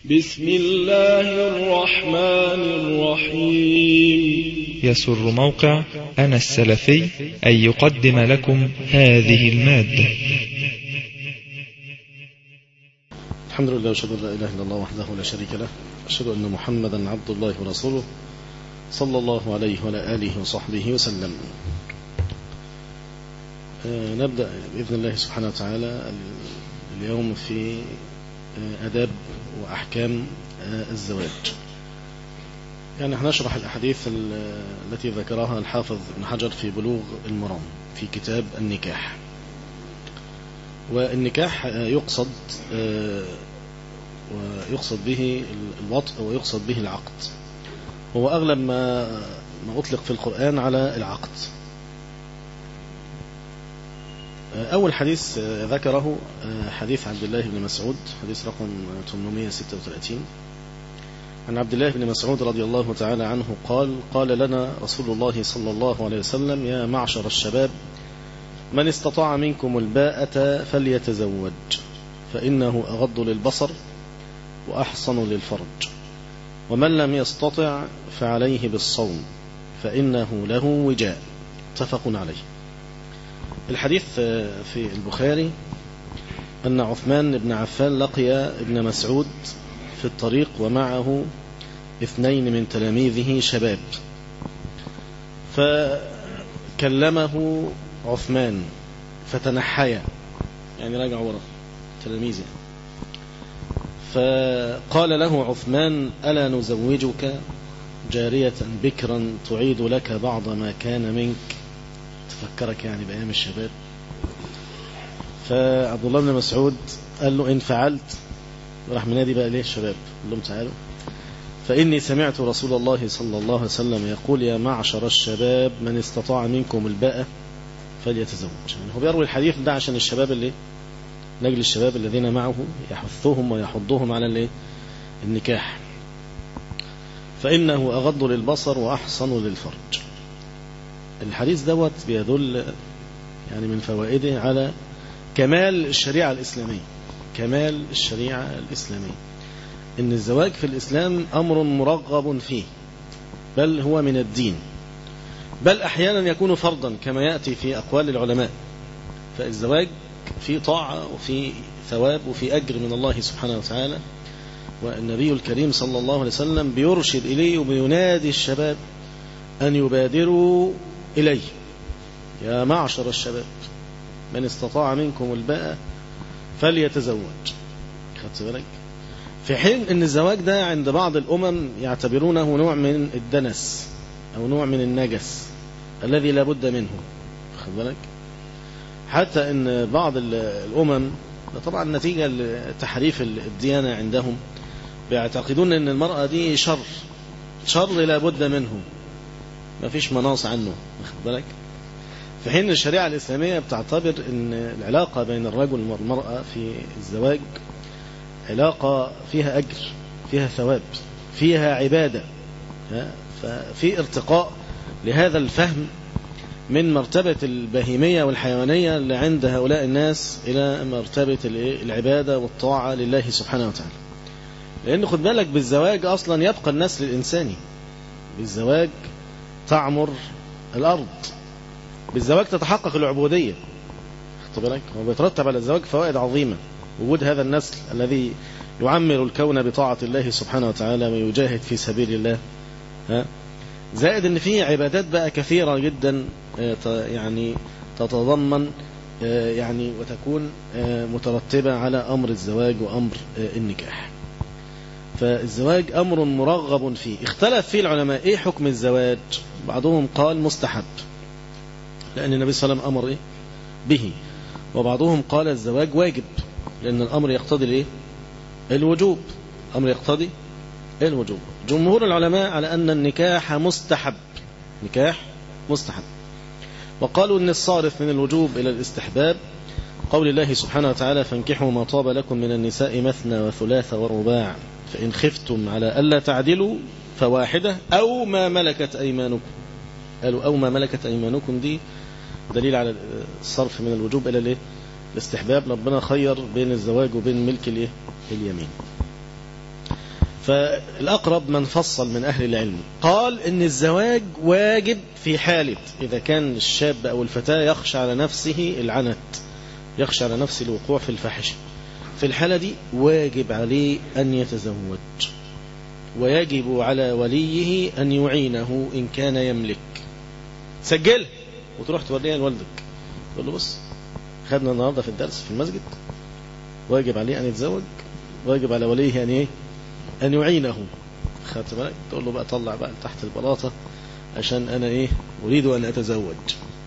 بسم الله الرحمن الرحيم يسر موقع أنا السلفي أن يقدم لكم هذه المادة الحمد لله وأشهد أن لا إله إلا الله وحده لا شريك له أشهد أن محمدا عبد الله ورسوله صلى الله عليه وعلى آله وصحبه وسلم آه، نبدأ بإذن الله سبحانه وتعالى اليوم في آه، أداب وأحكام آه، الزواج يعني هنشرح الأحاديث ال- التي ذكرها الحافظ ابن حجر في بلوغ المرام في كتاب النكاح والنكاح آه، يقصد آه، ويقصد به الوطء ويقصد به العقد هو أغلب ما ما أطلق في القرآن على العقد أول حديث ذكره حديث عبد الله بن مسعود حديث رقم 836 عن عبد الله بن مسعود رضي الله تعالى عنه قال قال لنا رسول الله صلى الله عليه وسلم يا معشر الشباب من استطاع منكم الباءة فليتزوج فإنه أغض للبصر وأحصن للفرج ومن لم يستطع فعليه بالصوم فإنه له وجاء متفق عليه الحديث في البخاري أن عثمان بن عفان لقي ابن مسعود في الطريق ومعه اثنين من تلاميذه شباب فكلمه عثمان فتنحيا يعني رجع ورا تلاميذه فقال له عثمان ألا نزوجك جارية بكرا تعيد لك بعض ما كان منك تفكرك يعني بأيام الشباب فعبد الله بن مسعود قال له إن فعلت راح منادي بقى ليه الشباب قال لهم تعالوا فإني سمعت رسول الله صلى الله عليه وسلم يقول يا معشر الشباب من استطاع منكم الباءة فليتزوج يعني هو بيروي الحديث ده عشان الشباب اللي نجل الشباب الذين معه يحثهم ويحضهم على الايه النكاح فإنه أغض للبصر وأحصن للفرج الحديث دوت بيدل يعني من فوائده على كمال الشريعة الإسلامية كمال الشريعة الإسلامية إن الزواج في الإسلام أمر مرغب فيه بل هو من الدين بل أحيانا يكون فرضا كما يأتي في أقوال العلماء فالزواج في طاعة وفي ثواب وفي أجر من الله سبحانه وتعالى والنبي الكريم صلى الله عليه وسلم بيرشد إليه وبينادي الشباب أن يبادروا إليه يا معشر الشباب من استطاع منكم الباء فليتزوج خدت بالك في حين ان الزواج ده عند بعض الامم يعتبرونه نوع من الدنس او نوع من النجس الذي لا بد منه خد بالك حتى ان بعض ال- الامم ده طبعا نتيجه لتحريف الديانه عندهم بيعتقدون ان المراه دي شر شر لا بد منه ما فيش مناص عنه واخد بالك في حين الشريعة الإسلامية بتعتبر أن العلاقة بين الرجل والمرأة في الزواج علاقة فيها أجر فيها ثواب فيها عبادة ها؟ ففي ارتقاء لهذا الفهم من مرتبة البهيمية والحيوانية اللي عند هؤلاء الناس إلى مرتبة الإيه؟ العبادة والطاعة لله سبحانه وتعالى لأن خد بالك بالزواج أصلا يبقى النسل الإنساني بالزواج تعمر الأرض بالزواج تتحقق العبودية خد بالك هو بيترتب على الزواج فوائد عظيمة وجود هذا النسل الذي يعمر الكون بطاعة الله سبحانه وتعالى ويجاهد في سبيل الله ها زائد ان في عبادات بقى كثيرة جدا آه، ت- يعني تتضمن آه، يعني وتكون آه، مترتبة على أمر الزواج وأمر آه، النكاح فالزواج أمر مرغب فيه اختلف فيه العلماء إيه حكم الزواج بعضهم قال مستحب لأن النبي صلى الله عليه وسلم أمر إيه؟ به وبعضهم قال الزواج واجب لأن الأمر يقتضي الإيه؟ الوجوب أمر يقتضي الوجوب جمهور العلماء على أن النكاح مستحب نكاح مستحب وقالوا أن الصارف من الوجوب إلى الاستحباب قول الله سبحانه وتعالى فانكحوا ما طاب لكم من النساء مثنى وثلاث ورباع فإن خفتم على ألا تعدلوا فواحدة أو ما ملكت أيمانكم قالوا أو ما ملكت أيمانكم دي دليل على الصرف من الوجوب إلى الايه الاستحباب ربنا خير بين الزواج وبين ملك الايه اليمين فالأقرب من فصل من أهل العلم قال إن الزواج واجب في حالة إذا كان الشاب أو الفتاة يخشى على نفسه العنت يخشى على نفسه الوقوع في الفاحشة في الحالة دي واجب عليه أن يتزوج ويجب على وليه أن يعينه إن كان يملك سجلها وتروح توريها لوالدك تقول له بص خدنا النهارده في الدرس في المسجد واجب عليه أن يتزوج واجب على وليه أن إيه أن يعينه خدت بالك تقول له بقى طلع بقى تحت البلاطة عشان أنا إيه أريد أن أتزوج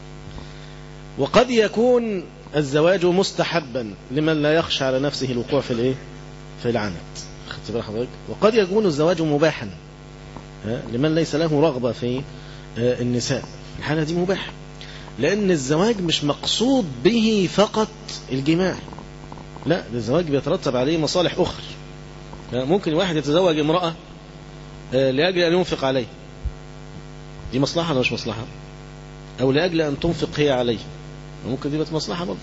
وقد يكون الزواج مستحبا لمن لا يخشى على نفسه الوقوع في الإيه في العنت خدت بالك حضرتك وقد يكون الزواج مباحا لمن ليس له رغبة في النساء الحالة دي مباح لأن الزواج مش مقصود به فقط الجماع لا الزواج بيترتب عليه مصالح أخرى ممكن واحد يتزوج امرأة لأجل أن ينفق عليه دي مصلحة ولا مش مصلحة أو لأجل أن تنفق هي عليه ممكن دي مصلحة برضه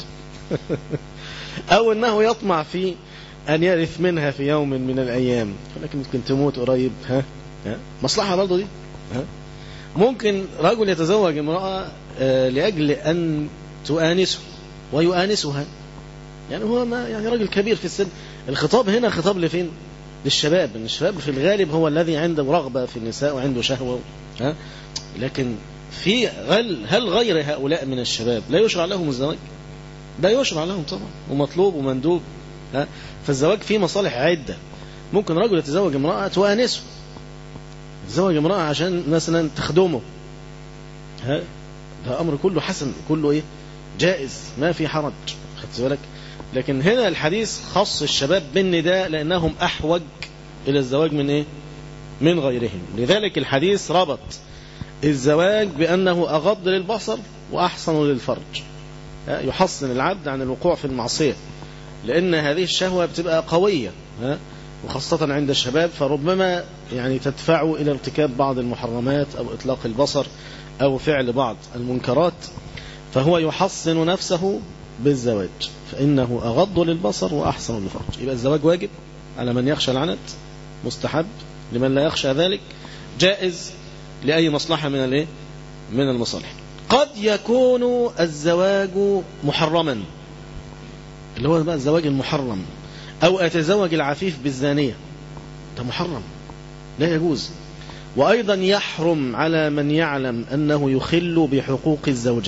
أو أنه يطمع في أن يرث منها في يوم من الأيام ولكن ممكن تموت قريب ها, ها؟ مصلحة برضه دي ها؟ ممكن رجل يتزوج امرأة لأجل أن تؤانسه ويؤانسها يعني هو ما يعني راجل كبير في السن الخطاب هنا خطاب لفين للشباب ان الشباب في الغالب هو الذي عنده رغبة في النساء وعنده شهوة ها لكن في هل هل غير هؤلاء من الشباب لا يشرع لهم الزواج ده يشرع لهم طبعا ومطلوب ومندوب ها فالزواج فيه مصالح عدة ممكن رجل يتزوج امرأة تؤانسه يتزوج امرأة عشان مثلا تخدمه ها ده أمر كله حسن كله إيه جائز ما في حرج خدت بالك لكن هنا الحديث خص الشباب بالنداء لأنهم أحوج إلى الزواج من إيه من غيرهم لذلك الحديث ربط الزواج بأنه أغض للبصر وأحسن للفرج يحصن العبد عن الوقوع في المعصية لأن هذه الشهوة بتبقى قوية وخاصة عند الشباب فربما يعني تدفعه إلى ارتكاب بعض المحرمات أو إطلاق البصر أو فعل بعض المنكرات فهو يحصن نفسه بالزواج فإنه أغض للبصر وأحسن للفرج يبقى الزواج واجب على من يخشى العنت مستحب لمن لا يخشى ذلك جائز لأي مصلحة من الايه من المصالح قد يكون الزواج محرما اللي هو بقى الزواج المحرم أو أتزوج العفيف بالزانية ده محرم لا يجوز وأيضا يحرم على من يعلم أنه يخل بحقوق الزوجة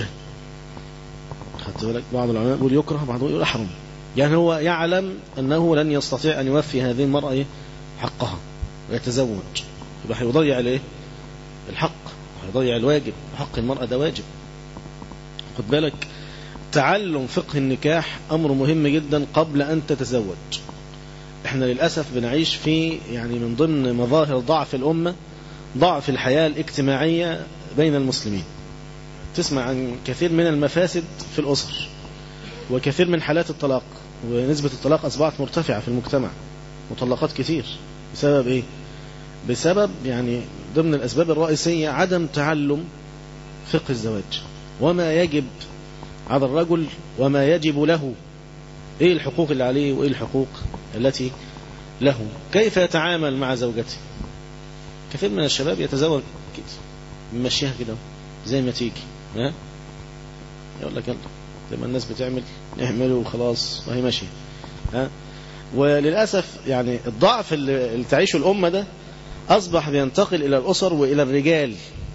خدت بالك بعض العلماء يقول يكره بعضهم يقول أحرم يعني هو يعلم أنه لن يستطيع أن يوفي هذه المرأة حقها ويتزوج يبقى هيضيع الايه الحق هيضيع الواجب حق المرأة ده واجب خد بالك تعلم فقه النكاح أمر مهم جدا قبل أن تتزوج احنا للأسف بنعيش في يعني من ضمن مظاهر ضعف الأمة ضعف الحياة الاجتماعية بين المسلمين تسمع عن كثير من المفاسد في الأسر وكثير من حالات الطلاق ونسبة الطلاق أصبحت مرتفعة في المجتمع مطلقات كثير بسبب إيه بسبب يعني ضمن الأسباب الرئيسية عدم تعلم فقه الزواج وما يجب على الرجل وما يجب له ايه الحقوق اللي عليه وايه الحقوق التي له كيف يتعامل مع زوجته كثير من الشباب يتزوج كده يمشيها كده زي ما تيجي ها يقول لك يلا زي ما الناس بتعمل نعمله وخلاص وهي ماشيه ها وللاسف يعني الضعف اللي, اللي تعيشه الامه ده اصبح بينتقل الى الاسر والى الرجال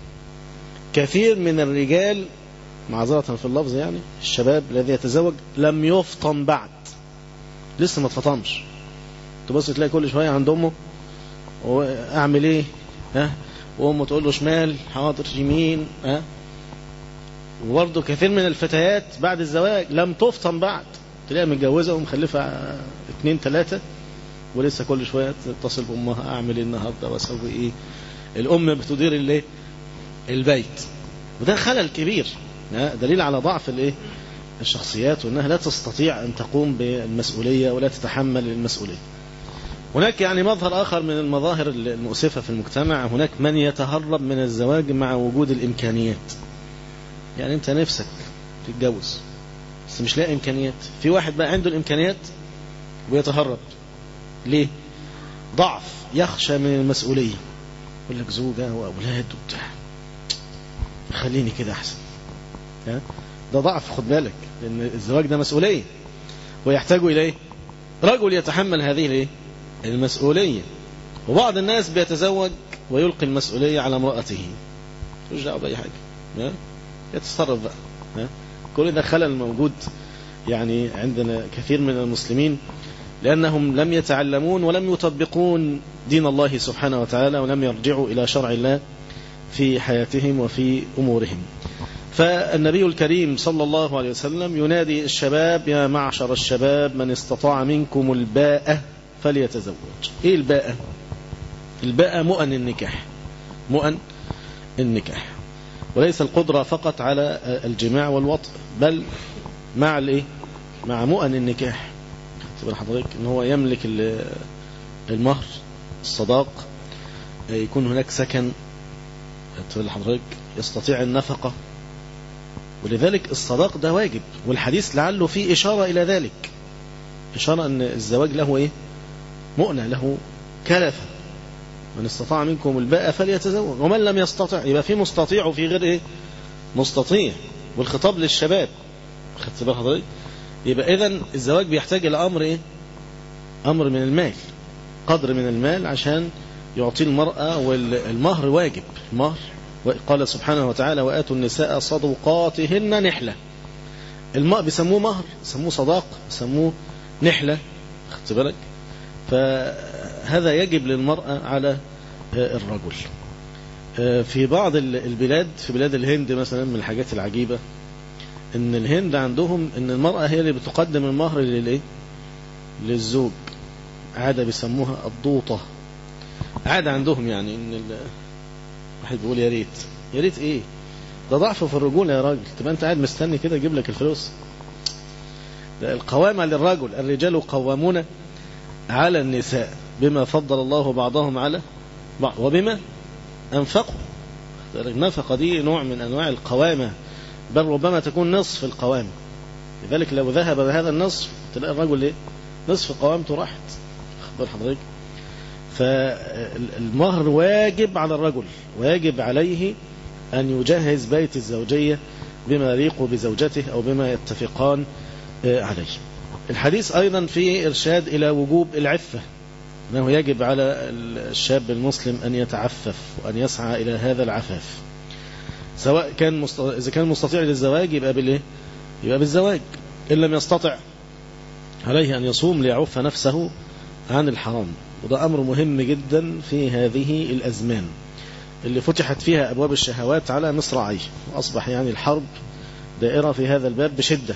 كثير من الرجال معذرة في اللفظ يعني الشباب الذي يتزوج لم يفطن بعد لسه ما اتفطمش تبص تلاقي كل شوية عند أمه أعمل إيه ها وأمه تقول له شمال حاضر يمين ها وبرضه كثير من الفتيات بعد الزواج لم تفطن بعد تلاقيها متجوزة ومخلفة اثنين ثلاثة ولسه كل شوية تتصل بأمها أعمل إيه النهاردة وأسوي إيه الأم بتدير الايه البيت وده خلل كبير دليل على ضعف الايه الشخصيات وانها لا تستطيع ان تقوم بالمسؤوليه ولا تتحمل المسؤوليه هناك يعني مظهر اخر من المظاهر المؤسفه في المجتمع هناك من يتهرب من الزواج مع وجود الامكانيات يعني انت نفسك تتجوز بس مش لاقي امكانيات في واحد بقى عنده الامكانيات ويتهرب ليه ضعف يخشى من المسؤولية يقول لك زوجة وأولاد وبتاع خليني كده أحسن ها؟ ده ضعف خد بالك لأن الزواج ده مسؤولية ويحتاج إليه رجل يتحمل هذه الايه المسؤولية وبعض الناس بيتزوج ويلقي المسؤولية على امرأته مش دعوه بأي حاجة ها؟ يتصرف بقى ها؟ كل ده خلل موجود يعني عندنا كثير من المسلمين لأنهم لم يتعلمون ولم يطبقون دين الله سبحانه وتعالى ولم يرجعوا إلى شرع الله في حياتهم وفي أمورهم فالنبي الكريم صلى الله عليه وسلم ينادي الشباب يا معشر الشباب من استطاع منكم الباءة فليتزوج ايه الباءة الباءة مؤن النكاح مؤن النكاح وليس القدرة فقط على الجماع والوطء بل مع الايه مع مؤن النكاح تبقى حضرتك ان هو يملك المهر الصداق يكون هناك سكن تبقى حضرتك يستطيع النفقة ولذلك الصداق ده واجب والحديث لعله فيه إشارة إلى ذلك إشارة أن الزواج له إيه مؤنة له كلفة من استطاع منكم الباء فليتزوج ومن لم يستطع يبقى في مستطيع وفي غير إيه مستطيع والخطاب للشباب خدت بال حضرتك يبقى إذا الزواج بيحتاج إلى أمر إيه أمر من المال قدر من المال عشان يعطي المرأة والمهر واجب المهر قال سبحانه وتعالى وآتوا النساء صدقاتهن نحلة الماء بيسموه مهر بيسموه صداق بيسموه نحلة خدت بالك فهذا يجب للمرأة على الرجل في بعض البلاد في بلاد الهند مثلا من الحاجات العجيبة ان الهند عندهم ان المرأة هي اللي بتقدم المهر للايه للزوج عادة بيسموها الضوطة عادة عندهم يعني ان واحد بيقول يا ريت يا ريت ايه ده ضعف في الرجولة يا راجل تبقى انت قاعد مستني كده يجيب لك الفلوس ده القوامة للرجل الرجال قوامون على النساء بما فضل الله بعضهم على بعض وبما أنفقوا النفقة دي نوع من أنواع القوامة بل ربما تكون نصف القوامة لذلك لو ذهب بهذا النصف تلاقي الرجل ايه نصف قوامته راحت اخبر حضرتك فالمهر واجب على الرجل واجب عليه أن يجهز بيت الزوجية بما يليق بزوجته أو بما يتفقان عليه الحديث أيضا في إرشاد إلى وجوب العفة أنه يجب على الشاب المسلم أن يتعفف وأن يسعى إلى هذا العفاف سواء كان مست... إذا كان مستطيع للزواج يبقى بالإيه؟ يبقى بالزواج إن لم يستطع عليه أن يصوم ليعف نفسه عن الحرام وده أمر مهم جدا في هذه الأزمان اللي فتحت فيها أبواب الشهوات على مصراعيه وأصبح يعني الحرب دائرة في هذا الباب بشدة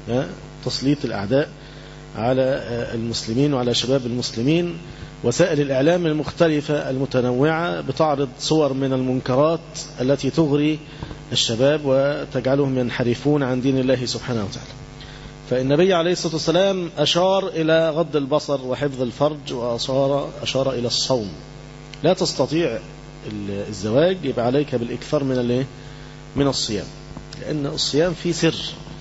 تسليط الأعداء على المسلمين وعلى شباب المسلمين وسائل الإعلام المختلفة المتنوعة بتعرض صور من المنكرات التي تغري الشباب وتجعلهم ينحرفون عن دين الله سبحانه وتعالى فالنبي عليه الصلاة والسلام أشار إلى غض البصر وحفظ الفرج وأشار أشار إلى الصوم لا تستطيع الزواج يبقى عليك بالإكثار من الايه من الصيام لأن الصيام فيه سر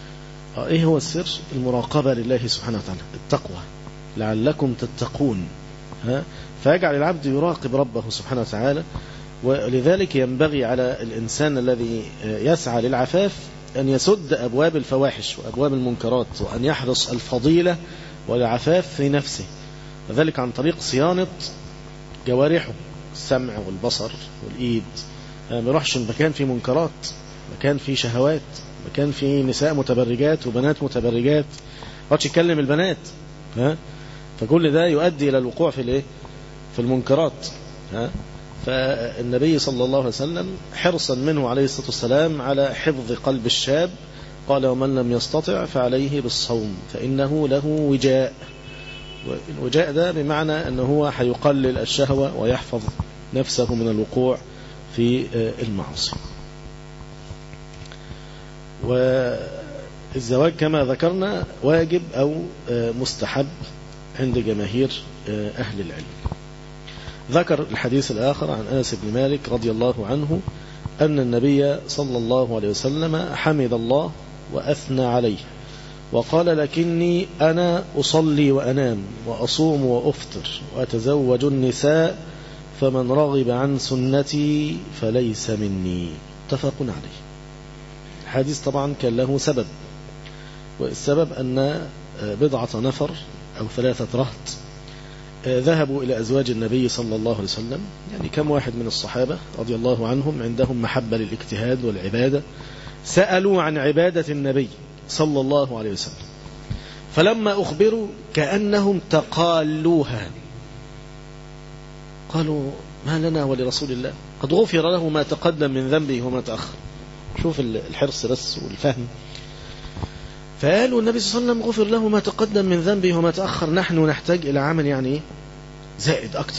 إيه هو السر المراقبة لله سبحانه وتعالى التقوى لعلكم تتقون ها فيجعل العبد يراقب ربه سبحانه وتعالى ولذلك ينبغي على الإنسان الذي يسعى للعفاف أن يسد أبواب الفواحش وأبواب المنكرات وأن يحرص الفضيلة والعفاف في نفسه وذلك عن طريق صيانة جوارحه السمع والبصر والإيد ما يروحش المكان فيه منكرات مكان فيه شهوات مكان فيه نساء متبرجات وبنات متبرجات ما يتكلم البنات ها فكل ده يؤدي إلى الوقوع في الايه في المنكرات ها فالنبي صلى الله عليه وسلم حرصا منه عليه الصلاة والسلام على حفظ قلب الشاب قال ومن لم يستطع فعليه بالصوم فإنه له وجاء الوجاء ده بمعنى أنه هو حيقلل الشهوة ويحفظ نفسه من الوقوع في المعاصي والزواج كما ذكرنا واجب أو مستحب عند جماهير أهل العلم ذكر الحديث الآخر عن أنس بن مالك رضي الله عنه أن النبي صلى الله عليه وسلم حمد الله وأثنى عليه وقال لكني أنا أصلي وأنام وأصوم وأفطر وأتزوج النساء فمن رغب عن سنتي فليس مني اتفق عليه الحديث طبعا كان له سبب والسبب أن بضعة نفر أو ثلاثة رهط ذهبوا إلى أزواج النبي صلى الله عليه وسلم يعني كم واحد من الصحابة رضي الله عنهم عندهم محبة للاجتهاد والعبادة سألوا عن عبادة النبي صلى الله عليه وسلم فلما أخبروا كأنهم تقالوها قالوا ما لنا ولرسول الله قد غفر له ما تقدم من ذنبه وما تأخر شوف الحرص بس والفهم فقالوا النبي صلى الله عليه وسلم غفر له ما تقدم من ذنبه وما تأخر نحن نحتاج إلى عمل يعني إيه زائد أكتر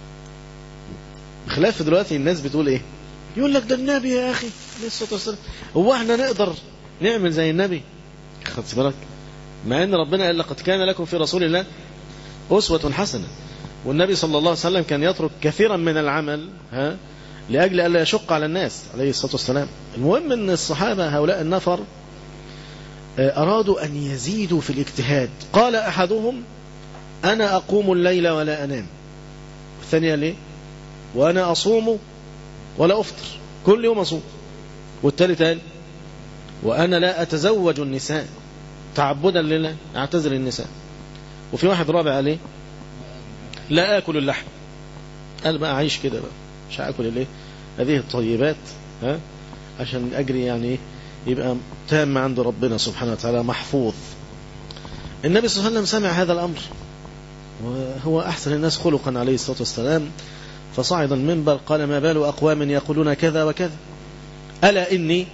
بخلاف دلوقتي الناس بتقول إيه يقول لك ده النبي يا أخي عليه الصلاة والسلام هو احنا نقدر نعمل زي النبي خدت بالك مع ان ربنا قال لقد كان لكم في رسول الله أسوة حسنة والنبي صلى الله عليه وسلم كان يترك كثيرا من العمل ها لأجل ألا يشق على الناس عليه الصلاة والسلام المهم أن الصحابة هؤلاء النفر أرادوا أن يزيدوا في الاجتهاد قال أحدهم أنا أقوم الليل ولا أنام الثانية ليه وأنا أصوم ولا أفطر كل يوم أصوم والثالث قال وأنا لا أتزوج النساء تعبدا لله أعتزل النساء وفي واحد رابع قال ايه لا آكل اللحم قال بقى أعيش كده بقى مش هاكل الايه هذه الطيبات ها عشان أجري يعني يبقى تام عند ربنا سبحانه وتعالى محفوظ النبي صلى الله عليه وسلم سمع هذا الأمر وهو أحسن الناس خلقا عليه الصلاة والسلام فصعد المنبر قال ما بال أقوام يقولون كذا وكذا ألا إني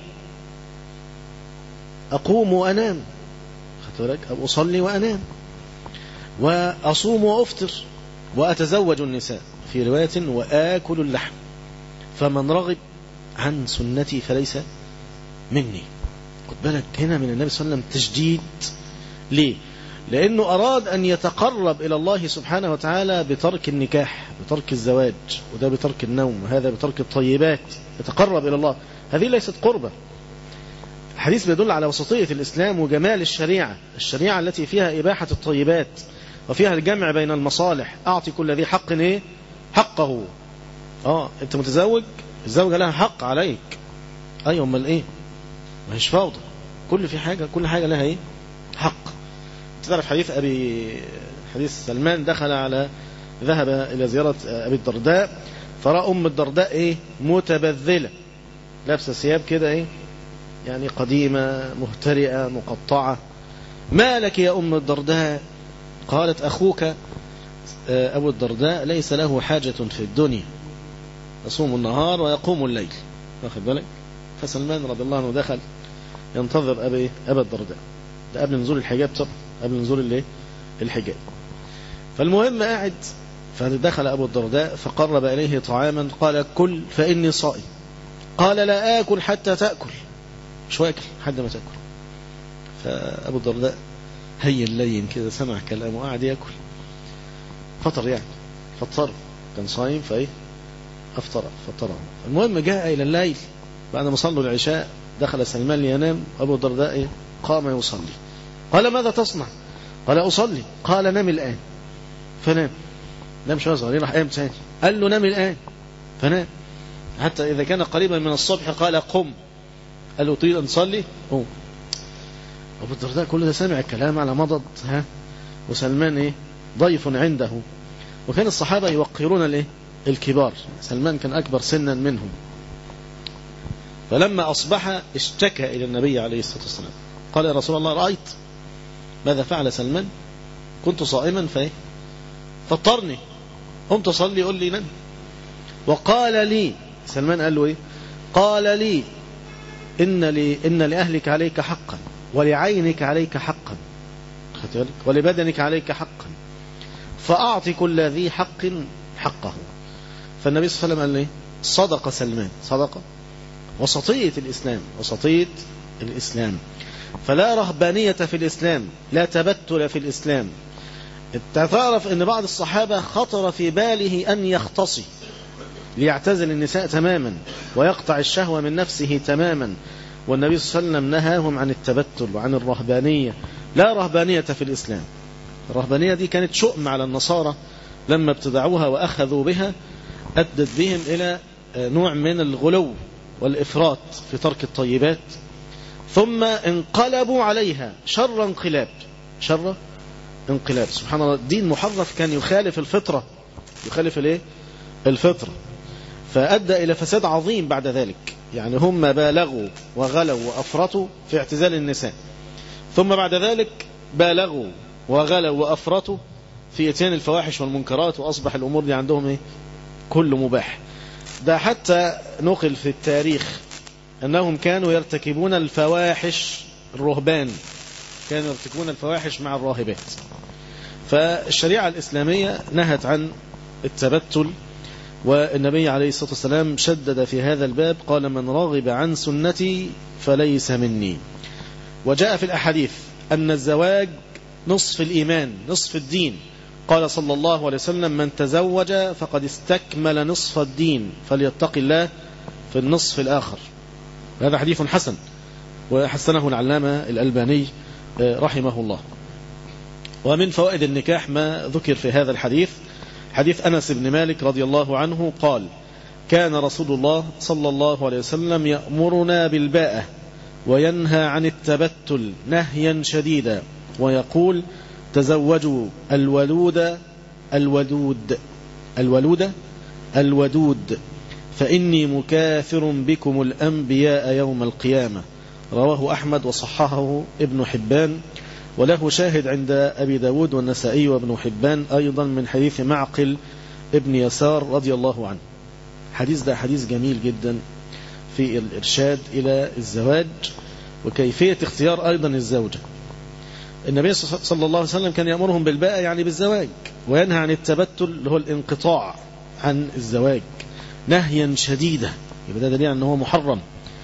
أقوم وأنام بالك أو أصلي وأنام وأصوم وأفطر وأتزوج النساء في رواية وآكل اللحم فمن رغب عن سنتي فليس مني خد بالك هنا من النبي صلى الله عليه وسلم تشديد ليه لأنه أراد أن يتقرب إلى الله سبحانه وتعالى بترك النكاح بترك الزواج وده بترك النوم وهذا بترك الطيبات يتقرب إلى الله هذه ليست قربة الحديث بيدل على وسطية الإسلام وجمال الشريعة الشريعة التي فيها إباحة الطيبات وفيها الجمع بين المصالح أعطي كل ذي حق إيه حقه آه أنت متزوج الزوجة لها حق عليك أيوة أمال إيه ما هيش فوضى كل في حاجة كل حاجة لها إيه حق تعرف حديث أبي حديث سلمان دخل على ذهب إلى زيارة أبي الدرداء فرأى أم الدرداء إيه متبذلة لابسة ثياب كده إيه يعني قديمة مهترئة مقطعة ما لك يا أم الدرداء قالت أخوك أبو الدرداء ليس له حاجة في الدنيا يصوم النهار ويقوم الليل واخد بالك فسلمان رضي الله عنه دخل ينتظر أبي أبا الدرداء ده قبل نزول الحجاب طبعا قبل نزول الايه الحجاب فالمهم قاعد فدخل أبو الدرداء فقرب إليه طعاما قال كل فإني صائم قال لا آكل حتى تأكل مش واكل لحد ما تاكل فابو الدرداء هين لين كده سمع كلامه وقعد ياكل فطر يعني فطر كان صايم فايه افطر فطر المهم جاء الى الليل بعد ما صلوا العشاء دخل سلمان لينام ابو الدرداء إيه؟ قام يصلي قال ماذا تصنع قال اصلي قال نم الان فنام نام شويه صغيرين راح قام ثاني قال له نام الان فنام حتى اذا كان قريبا من الصبح قال قم قال له طيب نصلي قوم أبو الدرداء كل ده سامع الكلام على مضض ها وسلمان إيه ضيف عنده وكان الصحابة يوقرون الإيه الكبار سلمان كان أكبر سنا منهم فلما أصبح اشتكى إلى النبي عليه الصلاة والسلام قال يا رسول الله رأيت ماذا فعل سلمان كنت صائما فإيه فطرني قمت أصلي يقول لي نم وقال لي سلمان قال له إيه قال لي إن, لي إن لأهلك عليك حقا ولعينك عليك حقا ولبدنك عليك حقا فأعط كل ذي حق حقه فالنبي صلى الله عليه وسلم قال لي صدق سلمان صدق وسطية الإسلام وسطية الإسلام فلا رهبانية في الإسلام لا تبتل في الإسلام تعرف أن بعض الصحابة خطر في باله أن يختصي ليعتزل النساء تماما ويقطع الشهوة من نفسه تماما والنبي صلى الله عليه وسلم نهاهم عن التبتل وعن الرهبانية لا رهبانية في الإسلام الرهبانية دي كانت شؤم على النصارى لما ابتدعوها وأخذوا بها أدت بهم إلى نوع من الغلو والإفراط في ترك الطيبات ثم انقلبوا عليها شر انقلاب شر انقلاب سبحان الله الدين محرف كان يخالف الفطرة يخالف الايه الفطرة فأدى إلى فساد عظيم بعد ذلك يعني هم بالغوا وغلوا وأفرطوا في اعتزال النساء ثم بعد ذلك بالغوا وغلوا وأفرطوا في اتيان الفواحش والمنكرات وأصبح الأمور دي عندهم إيه؟ كل مباح ده حتى نقل في التاريخ أنهم كانوا يرتكبون الفواحش الرهبان كانوا يرتكبون الفواحش مع الراهبات فالشريعة الإسلامية نهت عن التبتل والنبي عليه الصلاة والسلام شدد في هذا الباب قال من راغب عن سنتي فليس مني وجاء في الأحاديث أن الزواج نصف الإيمان نصف الدين قال صلى الله عليه وسلم من تزوج فقد استكمل نصف الدين فليتق الله في النصف الآخر هذا حديث حسن وحسنه العلامة الألباني رحمه الله ومن فوائد النكاح ما ذكر في هذا الحديث حديث أنس بن مالك رضي الله عنه قال كان رسول الله صلى الله عليه وسلم يأمرنا بالباءة وينهى عن التبتل نهيا شديدا ويقول تزوجوا الولود الودود الولود الودود فإني مكاثر بكم الأنبياء يوم القيامة رواه أحمد وصححه ابن حبان وله شاهد عند أبي داود والنسائي وابن حبان أيضا من حديث معقل ابن يسار رضي الله عنه حديث ده حديث جميل جدا في الإرشاد إلى الزواج وكيفية اختيار أيضا الزوجة النبي صلى الله عليه وسلم كان يأمرهم بالباء يعني بالزواج وينهى عن التبتل اللي هو الانقطاع عن الزواج نهيا شديدا يبقى ده دليل أنه هو محرم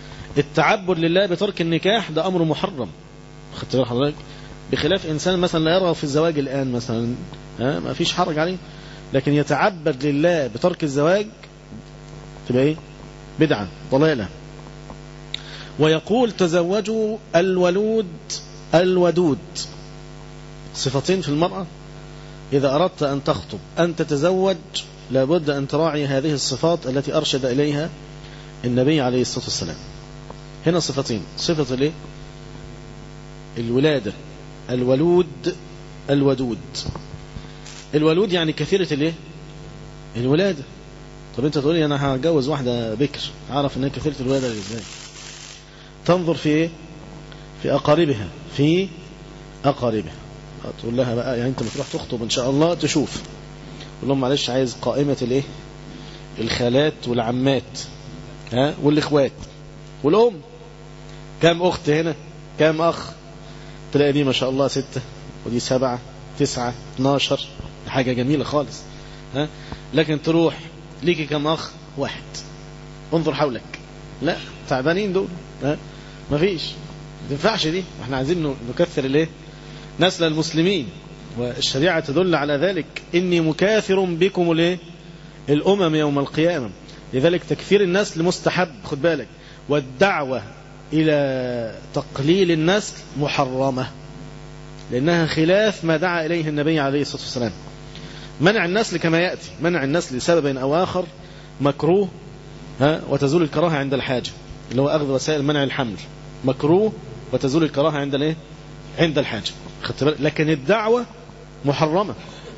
التعبد لله بترك النكاح ده أمر محرم خدت بال حضرتك بخلاف إنسان مثلا لا يرغب في الزواج الآن مثلا ها ما فيش حرج عليه لكن يتعبد لله بترك الزواج تبقى ايه بدعة ضلالة ويقول تزوجوا الولود الودود صفتين في المرأة إذا أردت أن تخطب أن تتزوج لابد أن تراعي هذه الصفات التي أرشد إليها النبي عليه الصلاة والسلام هنا صفتين صفة الايه الولادة الولود الودود الولود يعني كثيرة الايه الولادة طب انت تقولي انا هتجوز واحدة بكر اعرف انها كثيرة الولادة ازاي تنظر في ايه في اقاربها في اقاربها تقول لها بقى يعني انت بتروح تخطب ان شاء الله تشوف تقول لهم معلش عايز قائمة الايه الخالات والعمات ها والاخوات والام كم اخت هنا كم اخ تلاقي دي ما شاء الله ستة ودي سبعة تسعة 12 حاجة جميلة خالص ها لكن تروح ليكي كم أخ واحد انظر حولك لا تعبانين دول ها مفيش ما تنفعش دي احنا عايزين نكثر الايه نسل المسلمين والشريعة تدل على ذلك إني مكاثر بكم الايه الأمم يوم القيامة لذلك تكثير النسل مستحب خد بالك والدعوة إلى تقليل النسل محرمة لأنها خلاف ما دعا إليه النبي عليه الصلاة والسلام منع النسل كما يأتي منع النسل لسبب أو آخر مكروه ها وتزول الكراهة عند الحاجة اللي هو أخذ وسائل منع الحمل مكروه وتزول الكراهة عند الايه عند الحاجة لكن الدعوة محرمة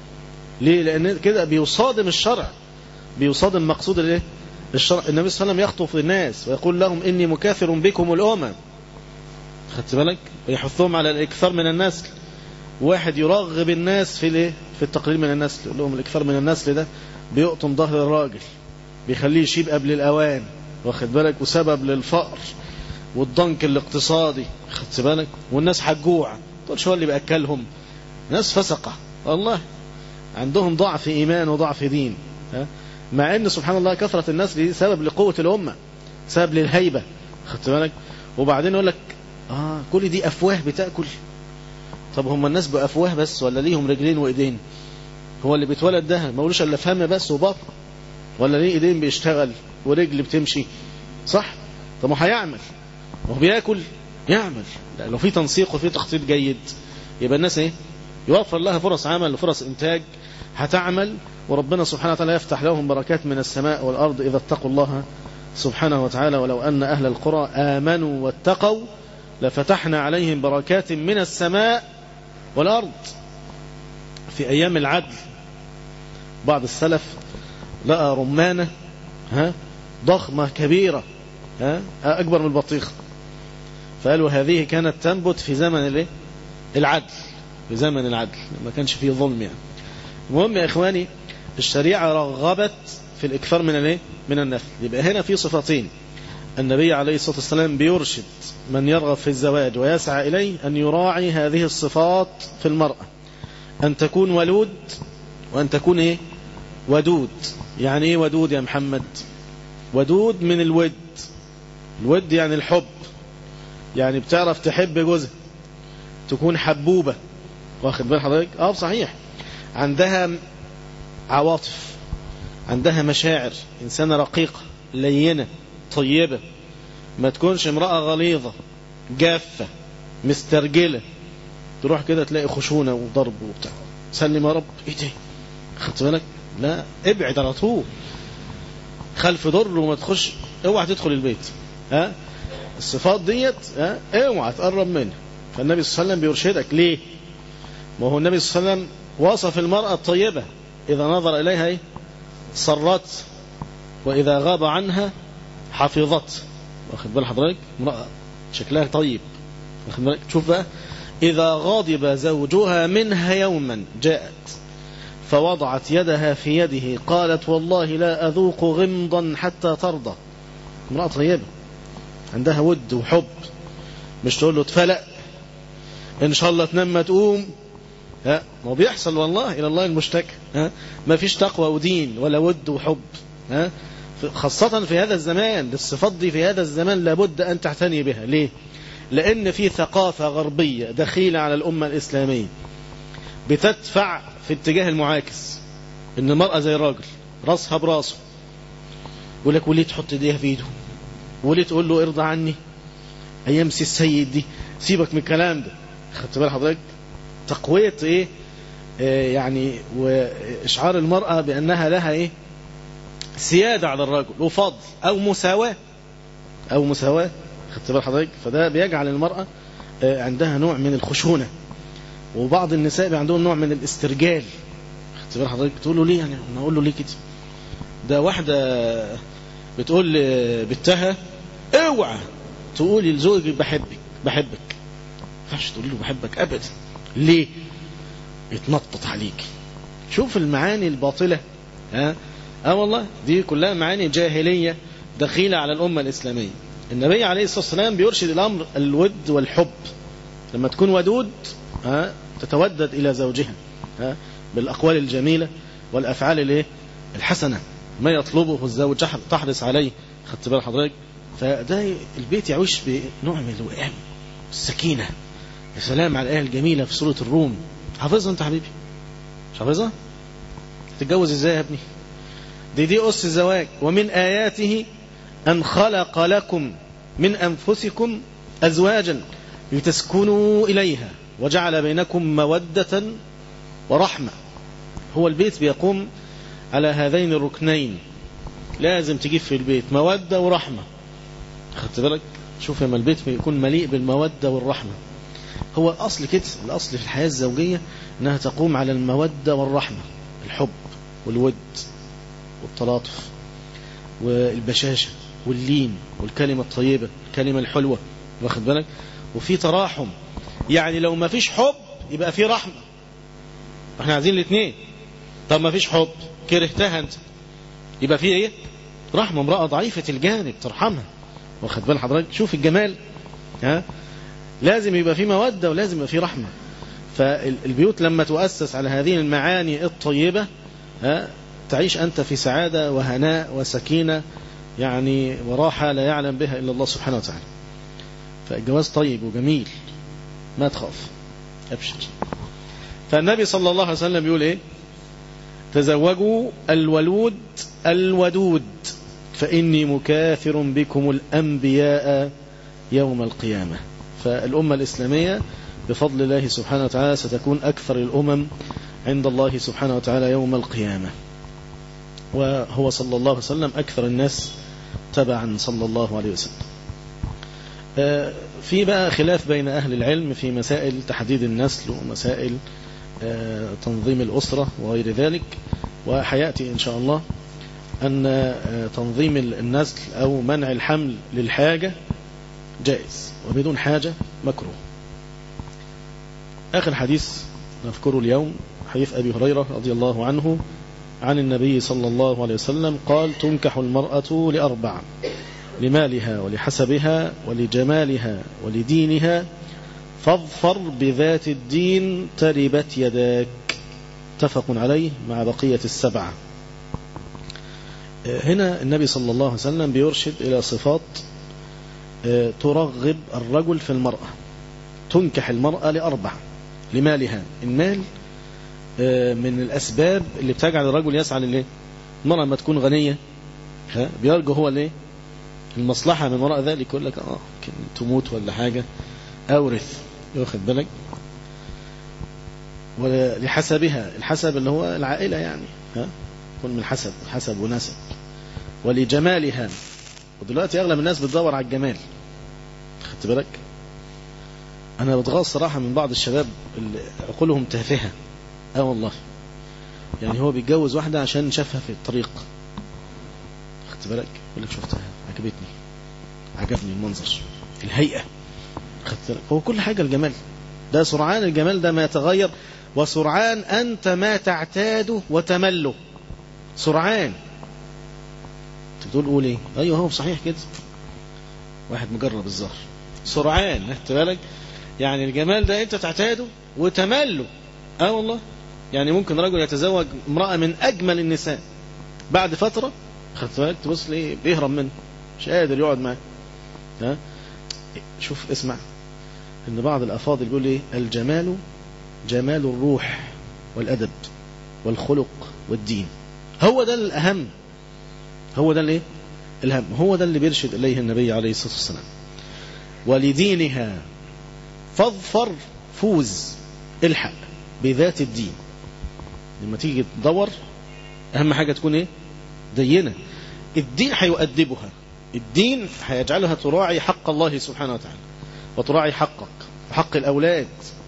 ليه لأن كده بيصادم الشرع بيصادم مقصود الايه الشرع النبي صلى الله عليه وسلم يخطب الناس ويقول لهم إني مكاثر بكم الأمم خدت بالك ويحثهم على الإكثار من النسل واحد يرغب الناس في الايه في التقليل من النسل يقول لهم الإكثار من النسل ده بيقطم ظهر الراجل بيخليه يشيب قبل الأوان واخد بالك وسبب للفقر والضنك الاقتصادي خدت بالك والناس هتجوع تقول شو اللي بأكلهم ناس فسقة والله عندهم ضعف إيمان وضعف دين ها مع ان سبحان الله كثرة الناس دي سبب لقوة الأمة سبب للهيبة خدت بالك وبعدين يقول لك اه كل دي أفواه بتأكل طب هم الناس بأفواه بس ولا ليهم رجلين وإيدين هو اللي بيتولد ده ما قولوش الا فم بس وبطن ولا ليه ايدين بيشتغل ورجل بتمشي صح طب ما هيعمل وهو بياكل يعمل لو في تنسيق وفي تخطيط جيد يبقى الناس ايه يوفر لها فرص عمل وفرص انتاج هتعمل وربنا سبحانه وتعالى يفتح لهم بركات من السماء والأرض إذا اتقوا الله سبحانه وتعالى ولو أن أهل القرى آمنوا واتقوا لفتحنا عليهم بركات من السماء والأرض في أيام العدل بعض السلف لقى رمانة ها ضخمة كبيرة ها أكبر من البطيخة فقالوا هذه كانت تنبت في زمن الايه العدل في زمن العدل ما كانش فيه ظلم يعني المهم يا إخواني الشريعة رغبت في الإكثار من الايه من النفل يبقى هنا في صفتين النبي عليه الصلاة والسلام بيرشد من يرغب في الزواج ويسعى إليه أن يراعي هذه الصفات في المرأة أن تكون ولود وأن تكون إيه ودود يعني إيه ودود يا محمد ودود من الود الود يعني الحب يعني بتعرف تحب جوزها تكون حبوبة واخد بال حضرتك اه صحيح عندها عواطف عندها مشاعر إنسانة رقيقة لينة طيبة ما تكونش امرأة غليظة جافة مسترجلة تروح كده تلاقي خشونة وضرب وبتاع سلم يا رب ايه ده خدت بالك لا ابعد على طول خلف ضر وما تخش اوعى تدخل البيت ها الصفات ديت ها اوعى تقرب منها فالنبي صلى الله عليه وسلم بيرشدك ليه ما هو النبي صلى الله عليه وسلم وصف المرأة الطيبة إذا نظر إليها ايه صرت وإذا غاب عنها حفظت واخد بال حضرتك امرأة شكلها طيب واخد بالك شوف بقى إذا غاضب زوجها منها يوما جاءت فوضعت يدها في يده قالت والله لا أذوق غمضا حتى ترضى امرأة طيبة عندها ود وحب مش تقول له اتفلق إن شاء الله تنام ما تقوم ها ما بيحصل والله إلى الله المشتكى ها ما فيش تقوى ودين ولا ود وحب ها خاصة في هذا الزمان الصفات دي في هذا الزمان لابد أن تعتني بها ليه لأن في ثقافة غربية دخيلة على الأمة الإسلامية بتدفع في اتجاه المعاكس إن المرأة زي الراجل راسها براسه يقول لك وليه تحط ايديها في ايده وليه تقول له ارضى عني ايام سي السيد دي سيبك من الكلام ده خدت بال حضرتك تقوية ايه آه يعني واشعار المرأة بانها لها ايه سيادة على الرجل وفضل او مساواة او مساواة خدت بال حضرتك فده بيجعل المرأة آه عندها نوع من الخشونة وبعض النساء بيبقى عندهم نوع من الاسترجال خدت بال حضرتك تقول له ليه يعني انا اقول له ليه كده ده واحدة بتقول بنتها اوعى تقولي لزوجك بحبك بحبك ما ينفعش تقولي له بحبك ابدا ليه يتنطط عليك شوف المعاني الباطلة ها اه والله دي كلها معاني جاهلية دخيلة على الأمة الإسلامية النبي عليه الصلاة والسلام بيرشد الأمر الود والحب لما تكون ودود ها تتودد إلى زوجها ها بالأقوال الجميلة والأفعال الايه الحسنة ما يطلبه الزوج تحرص عليه خدت بال حضرتك فده البيت يعيش بنوع من الوئام السكينة يا سلام على الآية الجميلة في سورة الروم حافظها أنت حبيبي مش حافظها تتجوز ازاي يا ابني دي دي أس الزواج ومن آياته أن خلق لكم من أنفسكم أزواجا لتسكنوا إليها وجعل بينكم مودة ورحمة هو البيت بيقوم على هذين الركنين لازم تجيب في البيت مودة ورحمة خدت بالك شوف لما البيت يكون مليء بالمودة والرحمة هو الأصل كده الأصل في الحياة الزوجية أنها تقوم على المودة والرحمة الحب والود والتلاطف والبشاشة واللين والكلمة الطيبة الكلمة الحلوة واخد بالك وفي تراحم يعني لو ما فيش حب يبقى في رحمة احنا عايزين الاثنين طب ما فيش حب كرهتها انت يبقى في ايه رحمة امرأة ضعيفة الجانب ترحمها واخد بال حضرتك شوف الجمال ها لازم يبقى في مودة ولازم يبقى في رحمة فالبيوت لما تؤسس على هذه المعاني الطيبة ها تعيش أنت في سعادة وهناء وسكينة يعني وراحة لا يعلم بها إلا الله سبحانه وتعالى فالجواز طيب وجميل ما تخاف أبشر فالنبي صلى الله عليه وسلم يقول إيه تزوجوا الولود الودود فإني مكاثر بكم الأنبياء يوم القيامة فالأمة الإسلامية بفضل الله سبحانه وتعالى ستكون أكثر الأمم عند الله سبحانه وتعالى يوم القيامة وهو صلى الله عليه وسلم أكثر الناس تبعا صلى الله عليه وسلم في بقى خلاف بين أهل العلم في مسائل تحديد النسل ومسائل تنظيم الأسرة وغير ذلك وحياتي إن شاء الله أن تنظيم النسل أو منع الحمل للحاجة جائز وبدون حاجة مكروه آخر حديث نذكره اليوم حديث أبي هريرة رضي الله عنه عن النبي صلى الله عليه وسلم قال تنكح المرأة لأربع لمالها ولحسبها ولجمالها ولدينها فاظفر بذات الدين تربت يداك اتفق عليه مع بقية السبعة هنا النبي صلى الله عليه وسلم بيرشد إلى صفات ترغب الرجل في المرأة تنكح المرأة لأربع لمالها المال من الأسباب اللي بتجعل الرجل يسعى لليه المرأة ما تكون غنية بيرجو هو ليه المصلحة من وراء ذلك يقول لك اه تموت ولا حاجة أورث واخد بالك ولحسبها الحسب اللي هو العائلة يعني ها يكون من حسب حسب ونسب ولجمالها ودلوقتي أغلب الناس بتدور على الجمال خدت بالك أنا بتغاظ صراحة من بعض الشباب اللي عقولهم تافهة اه والله يعني هو بيتجوز واحدة عشان شافها في الطريق خدت بالك يقول لك شفتها عجبتني عجبني المنظر الهيئة خدت بالك هو كل حاجة الجمال ده سرعان الجمال ده ما يتغير وسرعان أنت ما تعتاده وتمله سرعان انت بتقول قول ايه ايوه هو صحيح كده واحد مجرب الظهر سرعان خدت بالك يعني الجمال ده انت تعتاده وتمله اه والله يعني ممكن رجل يتزوج امرأة من أجمل النساء بعد فترة خدت بالك تبص ليه بيهرب منه مش قادر يقعد معاه ها شوف اسمع ان بعض الافاضل بيقول ايه الجمال جمال الروح والادب والخلق والدين هو ده الاهم هو ده الايه الهم هو ده اللي بيرشد اليه النبي عليه الصلاه والسلام ولدينها فاظفر فوز الحق بذات الدين لما تيجي تدور اهم حاجه تكون ايه دينه الدين هيؤدبها الدين هيجعلها تراعي حق الله سبحانه وتعالى وتراعي حقك وحق الأولاد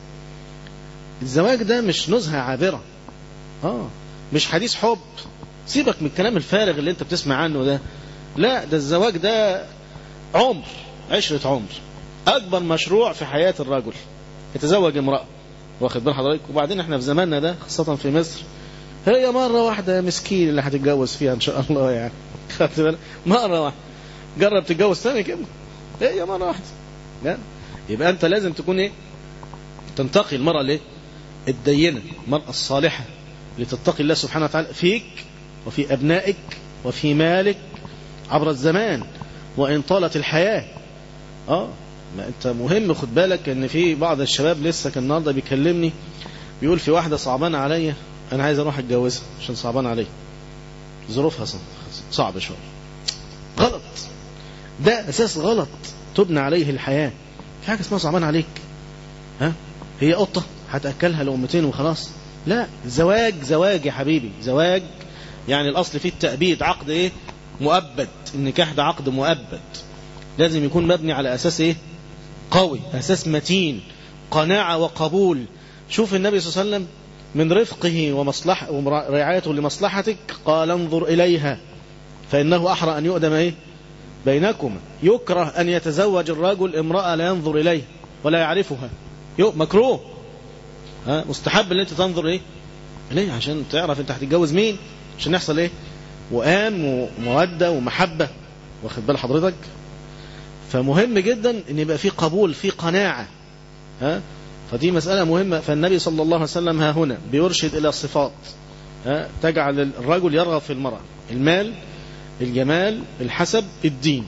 الزواج ده مش نزهة عابرة آه مش حديث حب سيبك من الكلام الفارغ اللي انت بتسمع عنه ده لا ده الزواج ده عمر عشرة عمر أكبر مشروع في حياة الرجل يتزوج امرأة واخد بال حضرتك وبعدين احنا في زماننا ده خاصة في مصر هي مرة واحدة يا مسكين اللي هتتجوز فيها ان شاء الله يعني خدت بالك مرة واحدة جرب تتجوز ثاني كده هي مرة واحدة لا يبقى انت لازم تكون ايه تنتقي المرأة ليه الدينة المرأة الصالحة اللي تتقي الله سبحانه وتعالى فيك وفي أبنائك وفي مالك عبر الزمان وإن طالت الحياة اه ما انت مهم خد بالك ان في بعض الشباب لسه كان النهارده بيكلمني بيقول في واحده صعبانه عليا انا عايز اروح اتجوزها عشان صعبانه عليا ظروفها صعبه شويه غلط ده اساس غلط تبنى عليه الحياه في حاجه اسمها صعبان عليك ها هي قطه هتاكلها لقمتين وخلاص لا زواج زواج يا حبيبي زواج يعني الاصل فيه التأبيد عقد ايه مؤبد النكاح ده عقد مؤبد لازم يكون مبني على اساس ايه قوي أساس متين قناعة وقبول شوف النبي صلى الله عليه وسلم من رفقه ومصلح ورعايته لمصلحتك قال انظر إليها فإنه أحرى أن يؤدم إيه بينكما يكره أن يتزوج الرجل امرأة لا ينظر إليه ولا يعرفها مكروه ها مستحب ان انت تنظر ايه ليه عشان تعرف انت هتتجوز مين عشان يحصل ايه وآن ومودة ومحبة واخد بال حضرتك فمهم جدا ان يبقى في قبول في قناعة ها فدي مسألة مهمة فالنبي صلى الله عليه وسلم ها هنا بيرشد إلى صفات ها تجعل الرجل يرغب في المرأة المال الجمال الحسب الدين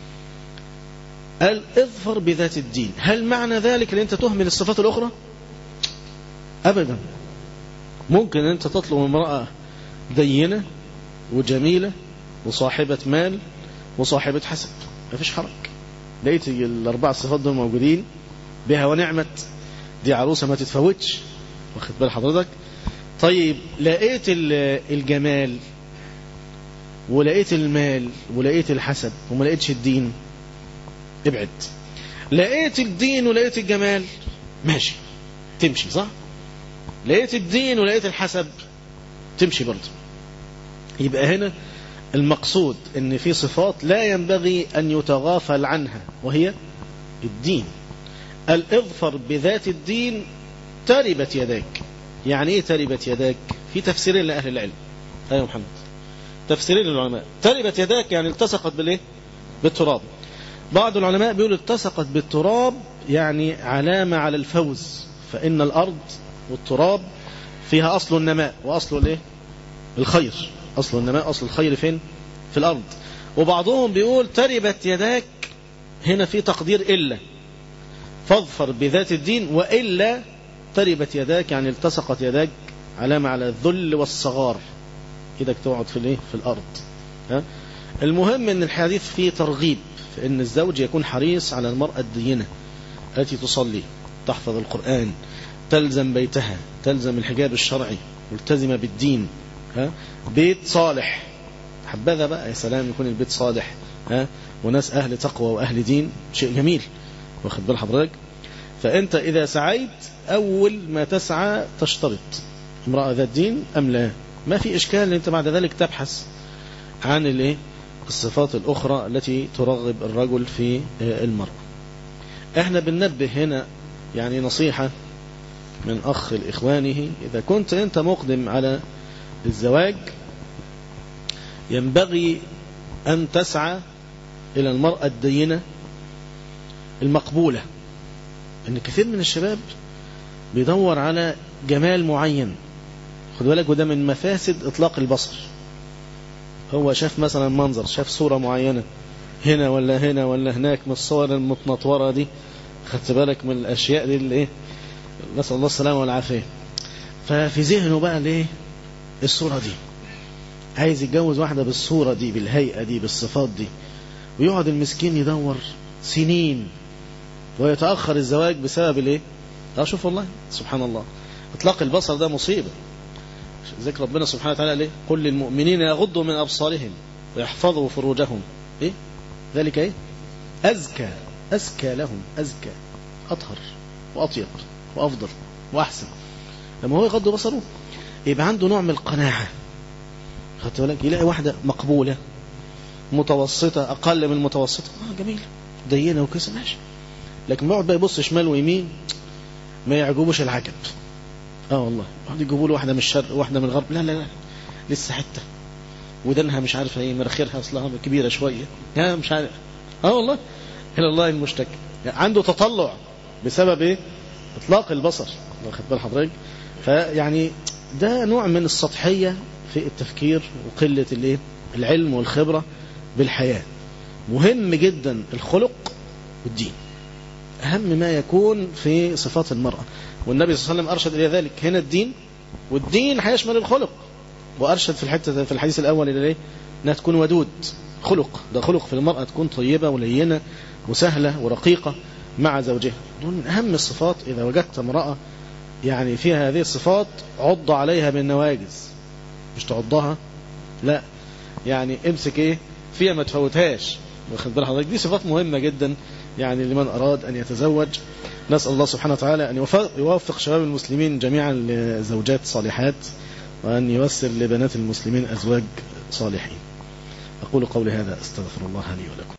قال اظفر بذات الدين هل معنى ذلك ان انت تهمل الصفات الأخرى أبدا ممكن ان انت تطلب امرأة دينة وجميلة وصاحبة مال وصاحبة حسب ما فيش حرج لقيت الأربع صفات دول موجودين بها ونعمت دي عروسة ما تتفوتش واخد بال حضرتك طيب لقيت الجمال ولقيت المال ولقيت الحسب وما لقيتش الدين ابعد لقيت الدين ولقيت الجمال ماشي تمشي صح لقيت الدين ولقيت الحسب تمشي برضه يبقى هنا المقصود ان في صفات لا ينبغي ان يتغافل عنها وهي الدين الاظفر بذات الدين تربت يداك يعني ايه تربت يداك في تفسيرين لاهل العلم ايوه محمد تفسيرين للعلماء تربت يداك يعني التصقت بالايه بالتراب بعض العلماء بيقول التصقت بالتراب يعني علامة على الفوز فإن الأرض والتراب فيها أصل النماء وأصل الايه الخير أصل النماء أصل الخير فين في الأرض وبعضهم بيقول تربت يداك هنا في تقدير إلا فاظفر بذات الدين وإلا تربت يداك يعني التصقت يداك علامة على الذل والصغار إيدك تقعد في الايه في الأرض ها المهم ان الحديث فيه ترغيب في ان الزوج يكون حريص على المرأة الدينة التي تصلي تحفظ القرآن تلزم بيتها تلزم الحجاب الشرعي ملتزمة بالدين ها بيت صالح حبذا بقى يا سلام يكون البيت صالح ها وناس أهل تقوى وأهل دين شيء جميل واخد بال حضرتك فأنت إذا سعيت أول ما تسعى تشترط امرأة ذات دين أم لا ما في إشكال أن أنت بعد ذلك تبحث عن الايه الصفات الأخرى التي ترغب الرجل في المرأة احنا بننبه هنا يعني نصيحة من أخ لإخوانه إذا كنت أنت مقدم على الزواج ينبغي أن تسعى إلى المرأة الدينة المقبولة إن كثير من الشباب بيدور على جمال معين خد بالك وده من مفاسد إطلاق البصر هو شاف مثلا منظر شاف صورة معينة هنا ولا هنا ولا هناك من الصور المتنطورة دي خدت بالك من الأشياء دي اللي إيه نسأل الله السلامة والعافية ففي ذهنه بقى الايه الصورة دي عايز يتجوز واحدة بالصورة دي بالهيئة دي بالصفات دي ويقعد المسكين يدور سنين ويتأخر الزواج بسبب الايه اه شوف والله سبحان الله اطلاق البصر ده مصيبة ذكر ربنا سبحانه وتعالى ليه قل للمؤمنين يغضوا من أبصارهم ويحفظوا فروجهم ايه ذلك ايه أزكى أزكى لهم أزكى أطهر وأطيب وأفضل وأحسن لما هو يغض بصره يبقى عنده نوع من القناعة خدت بالك يلاقي واحدة مقبولة متوسطة أقل من المتوسطة آه جميل دينة وكذا ماشي لكن بيقعد بقى يبص شمال ويمين ما يعجبوش العجب اه والله يقعد يجيبوا له واحدة من الشرق واحدة من الغرب لا لا لا لسه حتة ودنها مش عارفة ايه مناخيرها اصلها كبيرة شوية ها مش عارف اه والله الى الله المشتكى يعني عنده تطلع بسبب ايه اطلاق البصر واخد بال حضرتك فيعني ده نوع من السطحية في التفكير وقلة الايه العلم والخبرة بالحياة مهم جدا الخلق والدين أهم ما يكون في صفات المرأة والنبي صلى الله عليه وسلم أرشد إلى ذلك هنا الدين والدين هيشمل الخلق وأرشد في الحتة في الحديث الأول إلى إيه أنها تكون ودود خلق ده خلق في المرأة تكون طيبة ولينة وسهلة ورقيقة مع زوجها دول من أهم الصفات إذا وجدت امرأة يعني فيها هذه الصفات عض عليها بالنواجز مش تعضها لا يعني امسك ايه فيها ما تفوتهاش واخد بال حضرتك دي صفات مهمة جدا يعني لمن أراد أن يتزوج نسأل الله سبحانه وتعالى أن يوفق شباب المسلمين جميعا لزوجات صالحات وأن ييسر لبنات المسلمين أزواج صالحين أقول قولي هذا أستغفر الله لي ولكم